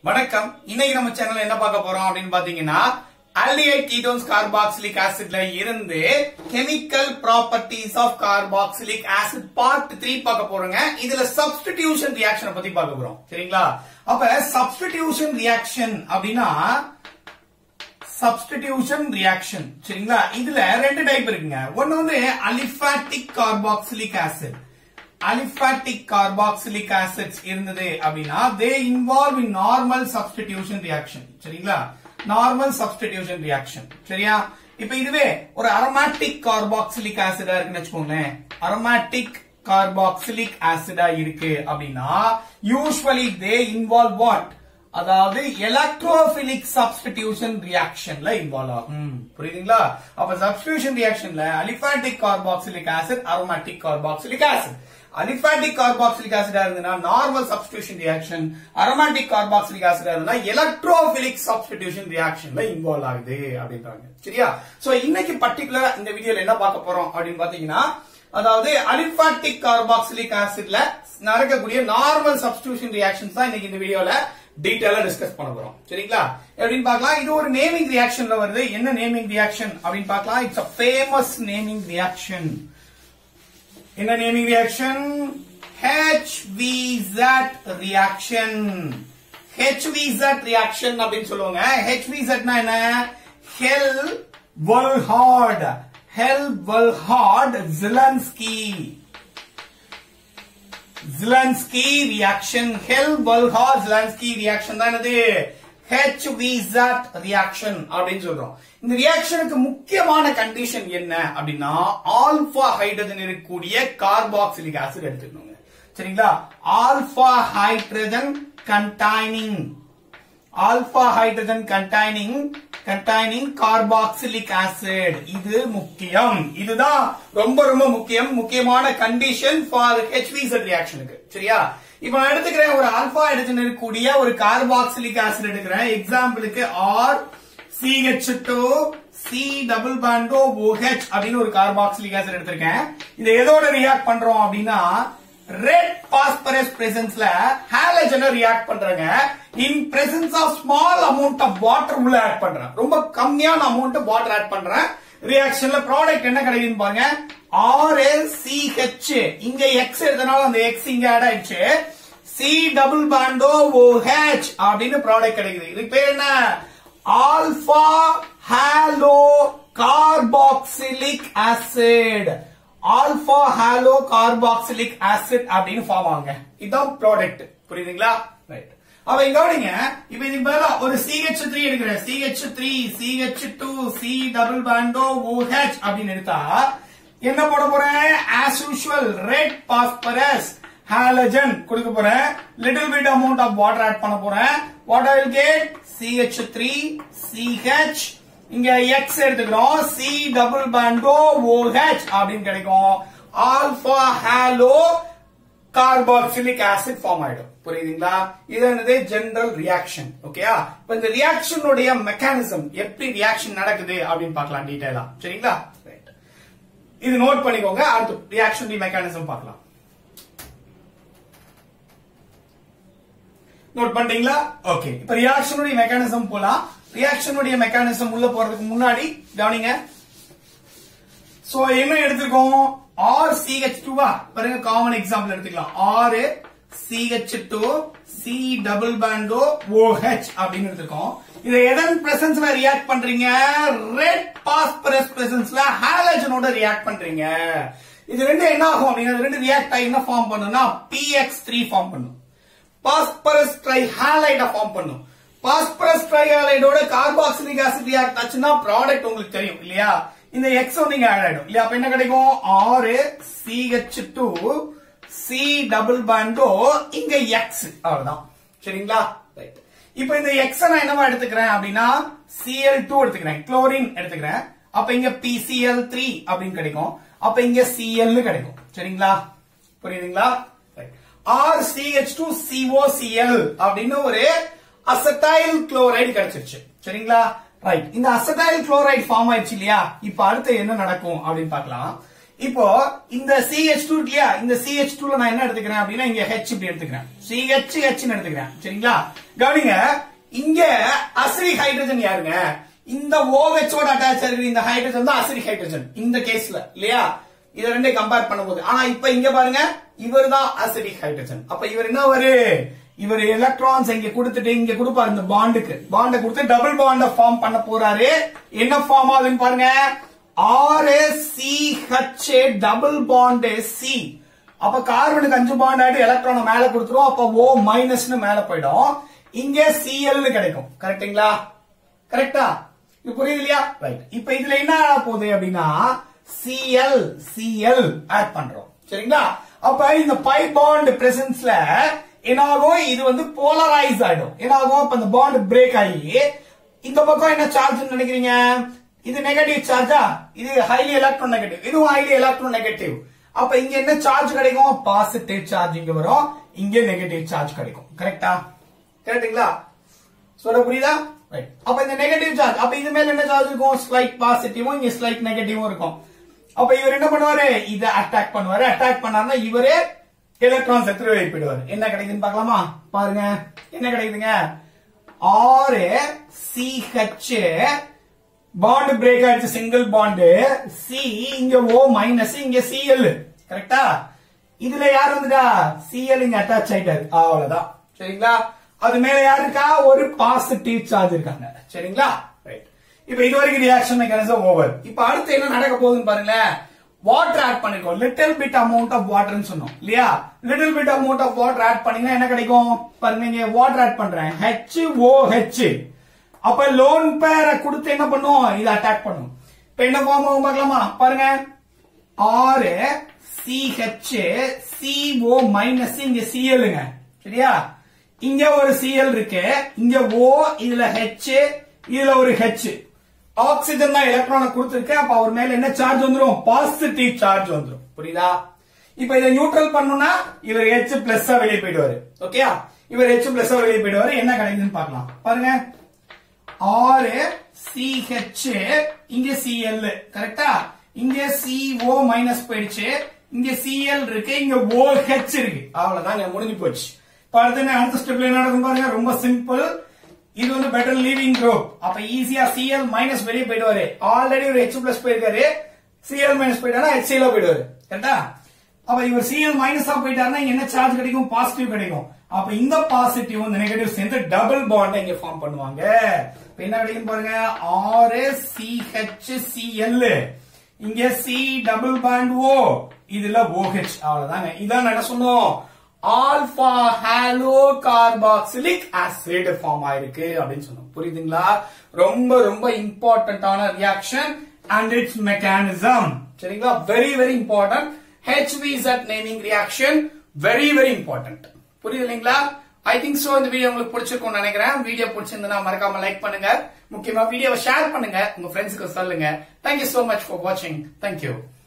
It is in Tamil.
வணக்கம் இன்னைக்கு நம்ம சேனல்ல என்ன பார்க்க போறோம் அப்படின்னு பாத்தீங்கன்னா aldehyde ketones carboxylic acidல இருந்து chemical properties of carboxylic acid part 3 பார்க்க போறோங்க இதுல substitution reaction பத்தி பார்க்க போறோம் சரிங்களா அப்ப substitution reaction அப்படின்னா சப்ஸ்டிடியூஷன் ரியாக்ஷன் சரிங்களா இதுல ரெண்டு டைப் இருக்குங்க ஒன்னு வந்து aliphatic carboxylic acid aliphatic carboxylic acids இருந்தது அப்படின்னா they involve in normal substitution reaction சரிங்களா நார்மல் சப்ஸ்டிடியூஷன் ரியாக்ஷன் சரியா இப்ப இதுவே ஒரு அரோமேட்டிக் கார்பாக்சிலிக் ஆசிடா இருக்குன்னு வச்சுக்கோங்களேன் அரோமேட்டிக் கார்பாக்சிலிக் ஆசிடா இருக்கு அப்படின்னா யூஸ்வலி தே இன்வால்வ் வாட் அதாவது எலக்ட்ரோபிலிக் சப்ஸ்டிடியூஷன் ரியாக்ஷன்ல இன்வால்வ் ஆகும் புரியுதுங்களா அப்ப சப்ஸ்டிடியூஷன் ரியாக்ஷன்ல aliphatic carboxylic acid aromatic carboxylic acid aliphatic carboxylic ஆசிடா இருந்ததுன்னா normal substitution reaction aromatic carboxylic ஆசிடா இருந்தா எலக்ட்ரோபிலிக் சப்ஸ்டிடியூஷன் ரியாக்ஷன்ல இன்வால்வ் ஆகுது அப்படின்றாங்க சரியா சோ இன்னைக்கு பர்டிகுலரா இந்த வீடியோல என்ன பார்க்க போறோம் அப்படின்னு பாத்தீங்கன்னா அதாவது அலிஃபாட்டிக் கார்பாக்சிலிக் ஆசிட்ல நடக்கக்கூடிய நார்மல் சப்ஸ்டிடியூஷன் ரியாக்ஷன்ஸ் தான் இன்னைக்கு இந்த வீடியோல டீடைலா டிஸ்கஸ் பண்ண போறோம் சரிங்களா எப்படின்னு பார்க்கலாம் இது ஒரு நேமிங் ரியாக்ஷன்ல வருது என்ன நேமிங் ரியாக்ஷன் அப்படின்னு பார்க்கலாம் it's a famous naming reaction என்ன naming reaction HVZ reaction HVZ reaction அப்படின்னு சொல்லுவாங்க HVZ னா என்ன Hell Volhard Hell Volhard Zelinsky Zelinsky reaction Hell Volhard Zelinsky reaction தான் என்னது HVZ ரியாக்ஷன் அப்படின்னு சொல்றோம் இந்த ரியாக்ஷனுக்கு முக்கியமான கண்டிஷன் என்ன அப்படின்னா ஆல்பா ஹைட்ரஜன் இருக்கக்கூடிய கார்பாக்சிலிக் ஆசிட் எடுத்துக்கணுங்க சரிங்களா alpha hydrogen containing alpha hydrogen containing containing carboxylic acid இது முக்கியம் இதுதான் ரொம்ப ரொம்ப முக்கியம் முக்கியமான கண்டிஷன் ஃபார் HVZ ரியாக்ஷனுக்கு சரியா இப்ப நான் எடுத்துக்கிறேன் ஒரு ஆல்பா ஹைட்ரஜன் இருக்கக்கூடிய ஒரு கார்பாக்சிலிக் ஆசிட் எடுக்கிறேன் எக்ஸாம்பிளுக்கு R CH two C double bond O OH அப்படின்னு ஒரு கார்பாக்சிலிக் ஆசிட் எடுத்திருக்கேன் இதை எதோட ரியாக்ட் பண்றோம் அப்படின்னா ரெட் பாஸ்பரஸ் பிரசன்ஸ்ல ஹாலஜனை ரியாக்ட் பண்றாங்க in presence of small amount of water உள்ள ஆட் பண்றேன் ரொம்ப கம்மியான அமௌண்ட் வாட்டர் ஆட் பண்றேன் ரியாக்ஷன்ல ப்ராடக்ட் என்ன கிடைக்குதுன்னு பாருங்க ஆர் சி ஹெச் இங்க எக்ஸ் எடுத்தனால அந்த எக்ஸ் இங்க ஆட் ஆயிடுச்சு சி டபுள் பாண்டோ OH அப்படின்னு ப்ராடக்ட் கிடைக்குது இதுக்கு பேர் என்ன alpha halo carboxylic acid alpha halo carboxylic acid அப்படின்னு ஃபார்ம் ஆகுங்க இதுதான் ப்ராடக்ட் புரியுதுங்களா ரைட் அவ இங்க கவனிங்க இப்ப இதுக்கு பதிலா ஒரு சிஹெச் த்ரீ எடுக்கிறேன் CH three CH two C double bond O OH அப்படின்னு எடுத்தா என்ன போட போறேன் as usual red phosphorus halogen கொடுக்க போறேன் little bit amount of water add பண்ண போறேன் what I will get CH three CH இங்க எக்ஸ் எடுத்துக்கிறோம் சி டபுள் பாண்டோ OH அப்படின்னு கிடைக்கும் alpha halo carboxylic acid form ஆயிடும் புரியுதுங்களா இது என்னது ஜெனரல் ரியாக்ஷன் ஓகேயா இப்ப இந்த ரியாக்ஷனுடைய மெக்கானிசம் எப்படி ரியாக்ஷன் நடக்குது அப்படின்னு பார்க்கலாம் டீடைலா சரிங்களா ரைட் இது நோட் பண்ணிக்கோங்க அடுத்து ரியாக்ஷன் மெக்கானிசம் பார்க்கலாம் நோட் பண்ணிட்டீங்களா ஓகே இப்ப ரியாக்ஷனுடைய மெக்கானிசம் போலாம் ரியாக்ஷனுடைய மெக்கானிசம் உள்ள போறதுக்கு முன்னாடி கவனிங்க சோ என்ன எடுத்திருக்கோம் ஆர் சிஹெச் டூவா பாருங்க காமன் எக்ஸாம்பிள் எடுத்துக்கலாம் R CH two C double bond O OH அப்படின்னு எடுத்திருக்கோம் இதை எதன் பிரசன்ஸ்ல ரியாக்ட் பண்றீங்க ரெட் பாஸ்பரஸ் பிரசன்ஸ்ல ஹாலஜனோட ரியாக்ட் பண்றீங்க இது ரெண்டு என்ன ஆகும் அப்படின்னா இது ரெண்டு ரியாக்ட் ஆகி என்ன ஃபார்ம் பண்ணும்னா PX3 த்ரீ ஃபார்ம் பண்ணும் பாஸ்பரஸ் ட்ரைஹாலைட ஃபார்ம் பண்ணும் பாஸ்பரஸ் ட்ரைஹாலைடோட கார்பாக்சிலிக் ஆசிட் ரியாக்ட் ஆச்சுன்னா ப்ராடக்ட் உங்களுக்கு தெரியும் இல்லையா இந்த எக்ஸ் நீங்க ஆட் ஆயிடும் இல்லையா அப்ப என்ன கிடைக்கும் R CH two C double bond O இங்க எக்ஸ் அவ்வளவுதான் சரிங்களா ரைட் இப்போ இந்த எக்ஸ் நான் என்னவா எடுத்துக்கிறேன் அப்படின்னா சிஎல் டூ எடுத்துக்கிறேன் குளோரின் எடுத்துக்கிறேன் அப்ப இங்க பிசிஎல் த்ரீ அப்படின்னு கிடைக்கும் அப்ப இங்க சிஎல் கிடைக்கும் சரிங்களா புரியுதுங்களா ஆர் சிஹெச் டூ சிஓசிஎல் அப்படின்னு ஒரு அசடைல் குளோரைடு கிடைச்சிருச்சு சரிங்களா ரைட் இந்த அசடைல் குளோரைடு ஃபார்ம் ஆயிடுச்சு இல்லையா இப்ப அடுத்து என்ன நடக்கும் அப்படின்னு பார்க்கலாம் இப்போ இந்த CH2 டூ இல்லையா இந்த CH2 டூல நான் என்ன எடுத்துக்கிறேன் அப்படின்னா இங்க H இப்படி எடுத்துக்கிறேன் CH H ன்னு எடுத்துக்கிறேன் சரிங்களா கவனிங்க இங்க அசிரிக் ஹைட்ரஜன் யாருங்க இந்த OH ஓட அட்டாச் இருக்கிற இந்த ஹைட்ரஜன் தான் அசிரிக் ஹைட்ரஜன் இந்த கேஸ்ல இல்லையா இத ரெண்டையும் கம்பேர் பண்ணும்போது ஆனா இப்ப இங்க பாருங்க இவர் தான் அசிடிக் ஹைட்ரஜன் அப்ப இவர் என்ன வரு இவர் எலக்ட்ரான்ஸ் இங்க கொடுத்துட்டு இங்க கொடுப்பாரு இந்த பாண்டுக்கு பாண்ட கொடுத்து டபுள் பாண்ட ஃபார்ம் பண்ண போறாரு என்ன ஃபார்ம் ஆகுதுன்னு பாருங்க R C H double bond C அப்ப கார்பனுக்கு அஞ்சு பாண்ட் ஆயிட்டு எலக்ட்ரான் மேல கொடுத்துரும் அப்ப ஓ மைனஸ்னு மேல போயிடும் இங்க சிஎல் கிடைக்கும் கரெக்ட்டுங்களா கரெக்டா இது புரியுது இல்லையா ரைட் இப்ப இதுல என்ன ஆக போகுது அப்படின்னா சிஎல் சிஎல் ஆட் பண்றோம் சரிங்களா அப்ப இந்த பை பாண்ட் பிரசன்ஸ்ல என்னாகும் இது வந்து போலரைஸ் ஆயிடும் என்னாகும் அப்ப இந்த பாண்ட் பிரேக் ஆகி இந்த பக்கம் என்ன சார்ஜ் நினைக்கிறீங்க இது நெகட்டிவ் சார்ஜா இது ஹைலி எலக்ட்ரோ நெகட்டிவ் இதுவும் ஹைலி எலக்ட்ரோ நெகட்டிவ் அப்ப இங்க என்ன சார்ஜ் கிடைக்கும் பாசிட்டிவ் சார்ஜ் இங்க வரும் இங்க நெகட்டிவ் சார்ஜ் கிடைக்கும் கரெக்டா கரெக்ட்டுங்களா சொல்ல புரியுதா ரைட் அப்ப இந்த நெகட்டிவ் சார்ஜ் அப்ப இது மேல என்ன சார்ஜ் இருக்கும் ஸ்லைட் பாசிட்டிவும் இங்க ஸ்லைட் நெகட்டிவும் இருக்கும் அப்ப இவர் என்ன பண்ணுவாரு இத அட்டாக் பண்ணுவாரு அட்டாக் பண்ணாருன்னா இவரே எலக்ட்ரான்ஸ் எடுத்துட்டு வெளியே போயிடுவாரு என்ன கிடைக்குதுன்னு பார்க்கலாமா பாருங்க என்ன கிடைக்குதுங்க R C H bond break ஆயிடுச்சு சிங்கிள் பாண்ட் சி இங்க ஓ மைனஸ் இங்க சிஎல் கரெக்டா இதுல யார் வந்துட்டா சிஎல் இங்க அட்டாச் ஆயிட்டாரு அவ்வளவுதான் சரிங்களா அது மேல யார் இருக்கா ஒரு பாசிட்டிவ் சார்ஜ் இருக்காங்க சரிங்களா ரைட் இப்ப இது வரைக்கும் ரியாக்ஷன் மெக்கானிசம் ஓவர் இப்ப அடுத்து என்ன நடக்க போகுதுன்னு பாருங்களேன் வாட்டர் ஆட் பண்ணிருக்கோம் லிட்டில் பிட் அமௌண்ட் ஆஃப் வாட்டர்னு சொன்னோம் இல்லையா little bit amount of water add பண்ணீங்கன்னா என்ன கிடைக்கும் பாருங்க இங்க வாட்டர் ஆட் பண்றேன் ஹெச் ஓ ஹெச் அப்ப லோன் பேரை கொடுத்து என்ன பண்ணும் இதை அட்டாக் பண்ணும் இப்ப என்ன ஃபார்ம் ஆகும் பார்க்கலாமா பாருங்க R C H C O minus இங்க சிஎல்ங்க சரியா இங்க ஒரு சிஎல் இருக்கு இங்க ஓ இதுல ஹெச் இதுல ஒரு ஹெச் ஆக்சிஜன் தான் எலக்ட்ரானை கொடுத்திருக்கு அப்ப அவர் மேல என்ன சார்ஜ் வந்துரும் பாசிட்டிவ் சார்ஜ் வந்துரும் புரியுதா இப்ப இதை நியூட்ரல் பண்ணணும்னா இவர் ஹெச் பிளஸ் வெளியே போயிடுவாரு ஓகேயா இவர் ஹெச் பிளஸ் வெளியே போயிடுவாரு என்ன கிடைக்குதுன்னு பார்க்கலாம் பாருங்க ஆறு சிஹெச் இங்க சிஎல் கரெக்டா இங்க சிஓ மைனஸ் போயிடுச்சு இங்க சிஎல் இருக்கு இங்க OH இருக்கு அவ்வளவுதாங்க முடிஞ்சு போச்சு இப்ப அடுத்து என்ன அடுத்த ஸ்டெப்ல என்ன நடக்கும் பாருங்க ரொம்ப சிம்பிள் இது வந்து பெட்டர் லீவிங் குரூப் அப்ப ஈஸியா சிஎல் மைனஸ் வெளியே போயிடுவாரு ஆல்ரெடி ஒரு ஹெச் பிளஸ் போயிருக்காரு சிஎல் மைனஸ் போயிட்டாரா HCl போயிடுவாரு கரெக்டா அப்ப இவர் சிஎல் மைனஸா போயிட்டாருன்னா இங்க என்ன சார்ஜ் கிடைக்கும் பாசிட்டிவ் கிடைக்கும் அப்ப இந்த பாசிட்டிவ் இந்த நெகட்டிவ் சேர்ந்து டபுள் பாண்ட் இங்க ஃபார்ம் பண்ணுவாங்க இப்ப என்ன கிடைக்கும் பாருங்க ஆறு சி ஹெச் சிஎல் இங்க சி டபுள் பாண்ட் ஓ இதுல OH அவ்வளவுதாங்க இதான் என்ன சொன்னோம் alpha halo carboxylic acid form ஆயிருக்கு அப்படின்னு சொன்னோம் புரியுதுங்களா ரொம்ப ரொம்ப இம்பார்ட்டன்டான ரியாக்ஷன் அண்ட் இட்ஸ் மெக்கானிசம் சரிங்களா very very important HVZ naming reaction very very important புரியுது இல்லைங்களா ஐ திங்க் சோ இந்த வீடியோ உங்களுக்கு பிடிச்சிருக்கும்னு நினைக்கிறேன் வீடியோ பிடிச்சிருந்தா மறக்காம லைக் பண்ணுங்க முக்கியமா வீடியோவை ஷேர் பண்ணுங்க உங்க ஃப்ரெண்ட்ஸ்க்கு சொல்லுங்க தேங்க்யூ சோ மச் ஃபார் வாட்சிங் தேங்க்யூ